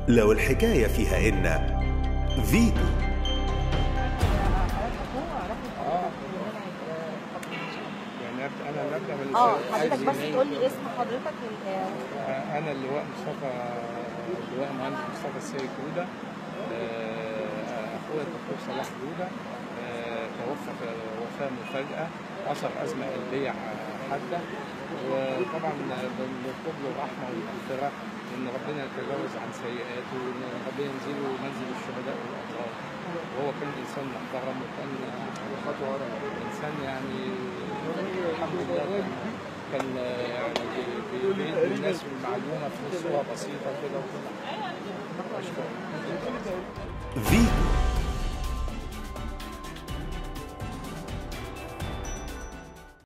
لو الحكاية فيها إن فيتو يعني أبدأ أنا اللي أبدأ من اه الأستاذ حضرتك عايز بس ينام. تقول لي اسم حضرتك ال- آه، أنا اللواء مصطفى اللواء مهندس مصطفى السيد جودة آه، أخويا الدكتور صلاح جودة آه، توفى في وفاة مفاجئة أثر أزمة قلبية حادة وطبعا بنطلب له الرحمة والمغفرة وإن ربنا يتجاوز عن سيئاته وإن ربنا ينزله منزل الشهداء والأبرار وهو كان إنسان محترم وكان إنسان يعني الحمد لله كان كان يعني بي- بي- بيدي الناس المعلومة في صورة بسيطة كده وكده أشكرك فيتو